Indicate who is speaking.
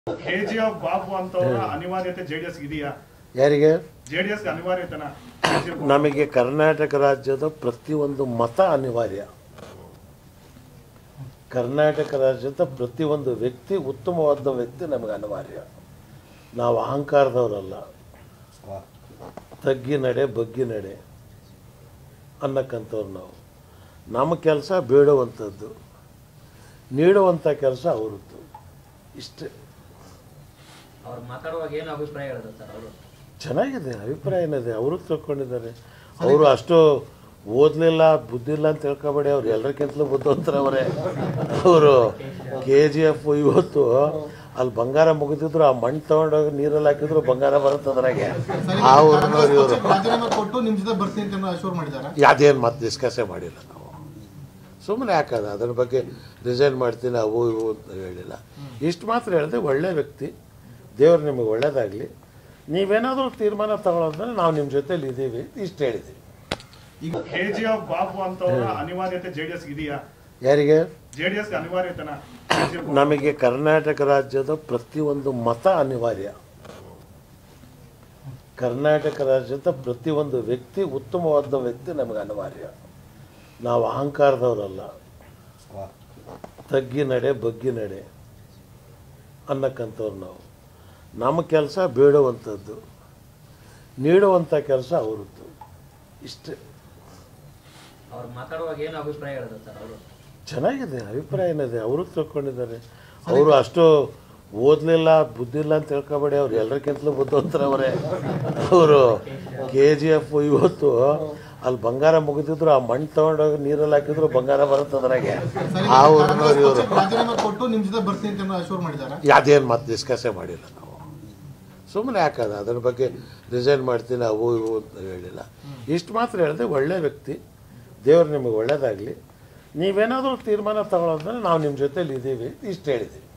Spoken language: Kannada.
Speaker 1: ಕೆಜಿಎಫ್ ಬಾಬು ಅಂತವರ ಅನಿವಾರ್ಯತೆ ಜೆಡಿಎಸ್ ಇದೆಯಾ
Speaker 2: ಯಾರಿಗೆ
Speaker 1: ಜೆಡಿಎಸ್ ಅನಿವಾರ್ಯತೆನ
Speaker 2: ನಮಗೆ ಕರ್ನಾಟಕ ರಾಜ್ಯದ ಪ್ರತಿಯೊಂದು ಮತ ಅನಿವಾರ್ಯ ಕರ್ನಾಟಕ ರಾಜ್ಯದ ಪ್ರತಿಯೊಂದು ವ್ಯಕ್ತಿ ಉತ್ತಮವಾದ ವ್ಯಕ್ತಿ ನಮಗೆ ಅನಿವಾರ್ಯ ನಾವು ಅಹಂಕಾರದವರಲ್ಲ ತಗ್ಗಿ ನಡೆ ಬಗ್ಗಿ ನಡೆ ಅನ್ನಕ್ಕಂಥವ್ರು ನಾವು ನಮ್ಮ ಕೆಲಸ ಬೇಡುವಂಥದ್ದು ನೀಡುವಂಥ ಕೆಲಸ ಅವರದ್ದು ಇಷ್ಟೇ
Speaker 3: ಅವ್ರು ಮಾತಾಡುವಾಗ ಏನು ಅಭಿಪ್ರಾಯ ಹೇಳಿದ್ರು ಸರ್ ಅವರು
Speaker 2: ಚೆನ್ನಾಗಿದೆ ಅಭಿಪ್ರಾಯ ಏನಿದೆ ಅವರು ತಿಳ್ಕೊಂಡಿದ್ದಾರೆ ಅವರು ಅಷ್ಟು ಓದಲಿಲ್ಲ ಬುದ್ಧಿ ಇಲ್ಲ ಅಂತ ತಿಳ್ಕೊಬೇಡಿ ಅವ್ರು ಎಲ್ಲರಿಗಿಂತಲೂ ಬುದ್ಧಿವಂತರ ಅವರೇ ಅವರು ಕೆ ಜಿ ಎಫ್ ಇವತ್ತು ಅಲ್ಲಿ ಬಂಗಾರ ಮುಗಿದಿದ್ರು ಆ ಮಣ್ಣು ತಗೊಂಡೋಗಿ ನೀರಲ್ಲಿ ಹಾಕಿದ್ರು ಬಂಗಾರ ಬರುತ್ತೆ ಅದ್ರಾಗೆ ಆ ಊರಿನವ್ರು ಇವರು
Speaker 4: ರಾಜೀನಾಮೆ ಕೊಟ್ಟು ನಿಮ್ ಜೊತೆ ಬರ್ತೀನಿ ಅಂತ ಅಶ್ಯೂರ್ ಮಾಡಿದ್ದಾರೆ
Speaker 2: ಅದೇನು ಮತ್ತೆ ಡಿಸ್ಕಸ್ಸೇ ಮಾಡಿಲ್ಲ ನಾವು ಸುಮ್ಮನೆ ಯಾಕದ ಅದ್ರ ಬಗ್ಗೆ ರಿಸೈನ್ ಮಾಡ್ತೀನಿ ಅವು ಇವು ಅಂತ ಹೇಳಿಲ್ಲ ಇಷ್ಟು ಮಾತ್ರ ಹೇಳಿದೆ ಒಳ್ಳೆ ವ್ಯಕ್ತಿ ದೇವ್ರು ನಿಮಗೆ ಒಳ್ಳೇದಾಗಲಿ ನೀವೇನಾದರೂ ತೀರ್ಮಾನ ತಗೊಳ್ಳೋದ್ರೆ ನಾವು ನಿಮ್ಮ ಜೊತೆಲಿ ಇದ್ದೀವಿ ಇಷ್ಟು ಹೇಳಿದ್ದೀವಿ
Speaker 4: ಈಗ
Speaker 1: ಕೆಜಿಎಫ್ ಬಾಬು ಅಂತವರ ಅನಿವಾರ್ಯತೆ ಜೆಡಿಎಸ್ ಇದೆಯಾ
Speaker 2: ಯಾರಿಗೆ
Speaker 1: ಜೆಡಿಎಸ್ ಅನಿವಾರ್ಯತೆನ
Speaker 2: ನಮಗೆ ಕರ್ನಾಟಕ ರಾಜ್ಯದ ಪ್ರತಿಯೊಂದು ಮತ ಅನಿವಾರ್ಯ ಕರ್ನಾಟಕ ರಾಜ್ಯದ ಪ್ರತಿಯೊಂದು ವ್ಯಕ್ತಿ ಉತ್ತಮವಾದ ವ್ಯಕ್ತಿ ನಮಗೆ ಅನಿವಾರ್ಯ ನಾವು ಅಹಂಕಾರದವರಲ್ಲ ತಗ್ಗಿ ನಡೆ ಬಗ್ಗಿ ನಡೆ ಅನ್ನಕ್ಕಂಥವ್ರು ನಾವು ನಮ್ಮ ಕೆಲಸ ಬೇಡುವಂಥದ್ದು ನೀಡುವಂಥ ಕೆಲಸ ಅವರದ್ದು ಇಷ್ಟೇ
Speaker 3: ಅವ್ರು ಮಾತಾಡುವಾಗ ಏನು ಅಭಿಪ್ರಾಯ ಹೇಳಿದ್ರು ಸರ್ ಅವರು
Speaker 2: ಚೆನ್ನಾಗಿದೆ ಅಭಿಪ್ರಾಯ ಏನಿದೆ ಅವರು ತಿಳ್ಕೊಂಡಿದ್ದಾರೆ ಅವರು ಅಷ್ಟು ಓದಲಿಲ್ಲ ಬುದ್ಧಿ ಇಲ್ಲ ಅಂತ ತಿಳ್ಕೊಬೇಡಿ ಅವ್ರು ಎಲ್ಲರಿಗಿಂತಲೂ ಬುದ್ಧಿವಂತರ ಅವರೇ ಅವರು ಕೆ ಜಿ ಎಫ್ ಇವತ್ತು ಅಲ್ಲಿ ಬಂಗಾರ ಮುಗಿದಿದ್ರು ಆ ಮಣ್ಣು ತಗೊಂಡೋಗಿ ನೀರಲ್ಲಿ ಹಾಕಿದ್ರು ಬಂಗಾರ ಬರುತ್ತೆ ಅದ್ರಾಗೆ ಆ ಊರಿನವ್ರು ಇವರು
Speaker 4: ರಾಜೀನಾಮೆ ಕೊಟ್ಟು ನಿಮ್ ಜೊತೆ ಬರ್ತೀನಿ ಅಂತ ಅಶ್ಯೂರ್ ಮಾಡಿದ್ದಾರೆ
Speaker 2: ಅದೇನು ಮತ್ತೆ ಡಿಸ್ಕಸ್ಸೇ ಮಾಡಿಲ್ಲ ನಾವು ಸುಮ್ಮನೆ ಯಾಕದ ಅದ್ರ ಬಗ್ಗೆ ರಿಸೈನ್ ಮಾಡ್ತೀನಿ ಅವು ಇವು ಅಂತ ಹೇಳಿಲ್ಲ ಇಷ್ಟು ಮಾತ್ರ ಹೇಳಿದೆ ಒಳ್ಳೆ ವ್ಯಕ್ತಿ ದೇವ್ರು ನಿಮಗೆ ಒಳ್ಳೇದಾಗಲಿ ನೀವೇನಾದರೂ ತೀರ್ಮಾನ ತಗೊಳ್ಳೋದ್ರೆ ನಾವು ನಿಮ್ಮ ಜೊತೆಲಿ ಇದ್ದೀವಿ ಇಷ್ಟು ಹೇಳಿದ್ದೀವಿ